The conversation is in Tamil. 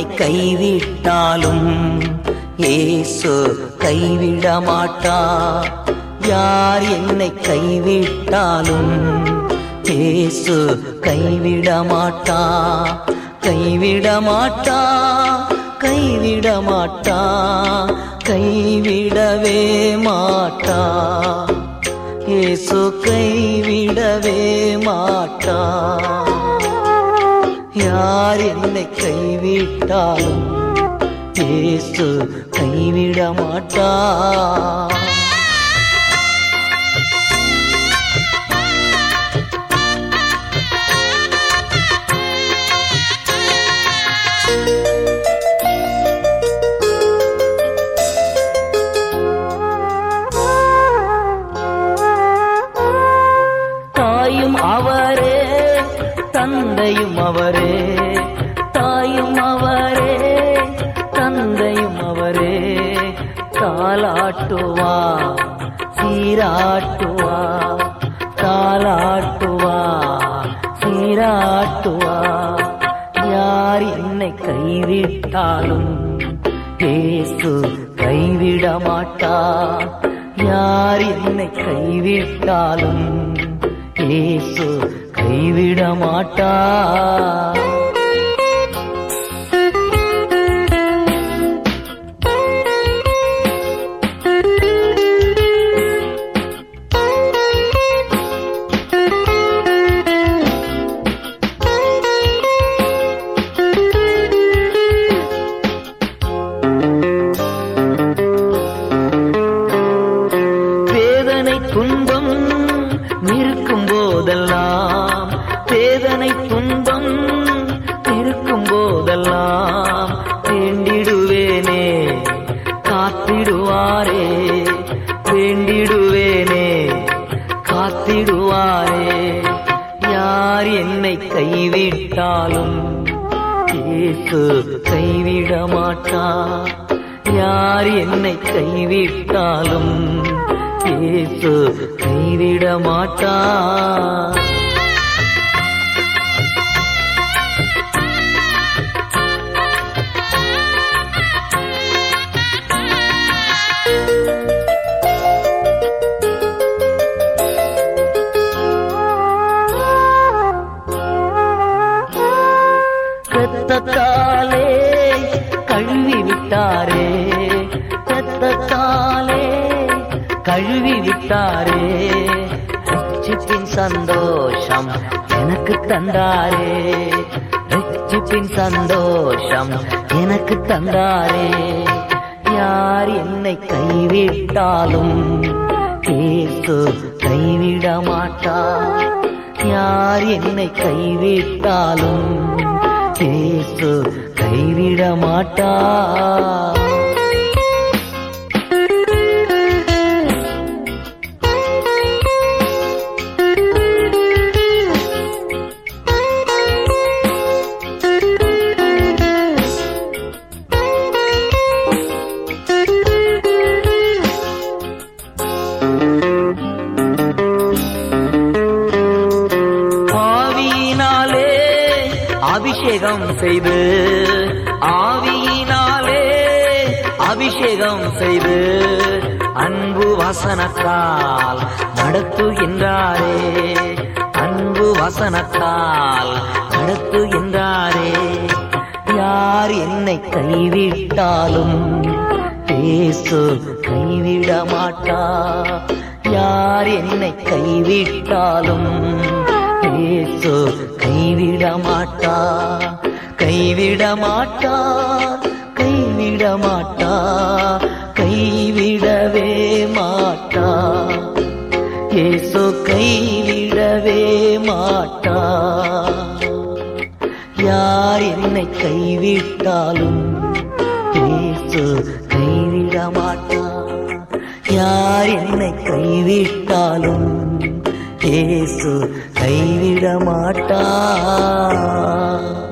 என்னை கைவிட்டாலும் இயேசு கைவிட மாட்டா யார் என்னை கைவிட்டாலும் இயேசு கைவிட மாட்டா கைவிட மாட்டா கைவிட மாட்டா கைவிடவே மாட்டா இயேசு கைவிடவே மாட்டா யார் என்னை கைவிட்டாலும் இயேசு கைவிட மாட்டா தாயும் அவரே தந்தையும் அவரே தாயும் அவரே தந்தையும் அவரே தாலாட்டுவா சீராட்டுவா தாலாட்டுவா சீராட்டுவா யார் என்னை கைவிட்டாலும் இயேசு கைவிட மாட்டா யார் என்னை கைவிட்டாலும் இயேசு கைவிட மாட்டா வேதனை துன்பம் இருக்கும் போதெல்லாம் வேதனை துன்பம் இருக்கும் போதெல்லாம் வேண்டிடுவேனே காத்திடுவாரே வேண்டிடுவேனே காத்திடுவாரே யார் என்னை கைவிட்டாலும் இயேசு கைவிட மாட்டா யார் என்னை கைவிட்டாலும் இயேசு கைவிட மாட்டா ரத்தத்தாலே கழுவி விட்டாரே ரத்தத்தாலே கழுவி விட்டாரே ரட்சிப்பின் சந்தோஷம் எனக்கு தந்தாரே ரட்சிப்பின் சந்தோஷம் எனக்கு தந்தாரே யார் என்னை கைவிட்டாலும் இயேசு கைவிட மாட்டா யார் என்னை கைவிட்டாலும் இயேசு கைவிட மாட்டா ஆவியினாலே அபிஷேகம் செய்து ஆவியினாலே அபிஷேகம் செய்து அன்பு வசனத்தால் நடத்துகின்றாரே அன்பு வசனத்தால் நடத்துகின்றாரே யார் என்னை கைவிட்டாலும் பேசு கைவிட மாட்டா யார் என்னை கைவிட்டாலும் இயேசு கைவிட மாட்டா கைவிட மாட்டா கைவிட மாட்டா கைவிடவே மாட்டா இயேசு கைவிடவே மாட்டா யார் என்னை கைவிட்டாலும் இயேசு கைவிட மாட்டா யார் என்னை கைவிட்டாலும் இயேசு கைவிட மாட்டா